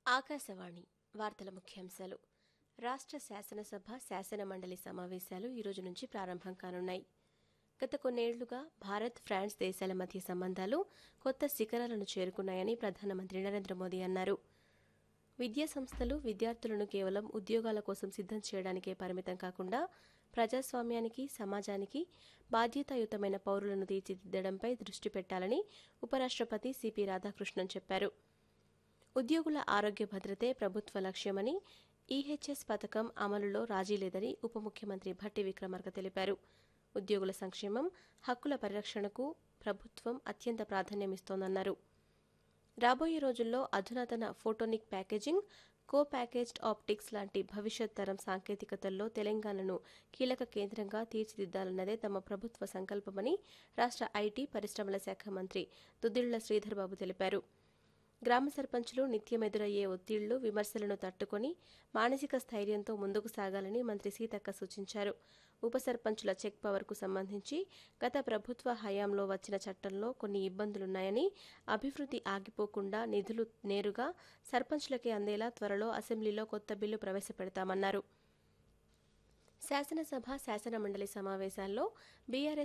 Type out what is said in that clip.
ఆకాశవాణి వార్తల ముఖ్యాంశాలు రాష్ట్ర శాసనసభ శాసన మండలి సమావేశాలు ఈ రోజు నుంచి ప్రారంభం కానున్నాయి గత కొన్నేళ్లుగా భారత్ ఫ్రాన్స్ దేశాల మధ్య సంబంధాలు కొత్త శిఖరాలను చేరుకున్నాయని ప్రధానమంత్రి నరేంద్ర మోదీ అన్నారు విద్యా సంస్థలు విద్యార్థులను కేవలం ఉద్యోగాల కోసం సిద్ధం చేయడానికే పరిమితం కాకుండా ప్రజాస్వామ్యానికి సమాజానికి బాధ్యతాయుతమైన పౌరులను తీర్చిదిద్దడంపై దృష్టి పెట్టాలని ఉపరాష్ట్రపతి సిపి రాధాకృష్ణన్ చెప్పారు ఉద్యోగుల ఆరోగ్య భద్రతే ప్రభుత్వ లక్ష్యమని ఈహెచ్ఎస్ పథకం అమలులో రాజీ లేదని ఉప ముఖ్యమంత్రి భట్టి విక్రమార్క తెలిపారు ఉద్యోగుల సంక్షేమం హక్కుల పరిరక్షణకు ప్రభుత్వం అత్యంత ప్రాధాన్యమిస్తోందన్నారు రాబోయే రోజుల్లో అధునాతన photonic packaging co packaged optics లాంటి భవిష్యత్ తరం సాంకేతికతల్లో తెలంగాణను కీలక కేంద్రంగా తీర్చిదిద్దాలన్నదే తమ ప్రభుత్వ సంకల్పమని రాష్ట్ర ఐటీ పరిశ్రమల శాఖ మంత్రి దుద్దిళ్ల శ్రీధర్ బాబు తెలిపారు గ్రామ సర్పంచులు నిత్యం ఎదురయ్యే ఒత్తిళ్లు విమర్శలను తట్టుకొని మానసిక స్థైర్యంతో ముందుకు సాగాలని మంత్రి సీతక్క సూచించారు ఉప సర్పంచుల చెక్ పవర్కు సంబంధించి గత ప్రభుత్వ హయాంలో వచ్చిన చట్టంలో కొన్ని ఇబ్బందులున్నాయని అభివృద్ధి ఆగిపోకుండా నిధులు నేరుగా సర్పంచులకే అందేలా త్వరలో అసెంబ్లీలో కొత్త బిల్లు ప్రవేశపెడతామన్నారు శాసనసభ శాసనమండలి సమావేశాల్లో బీఆర్ఎస్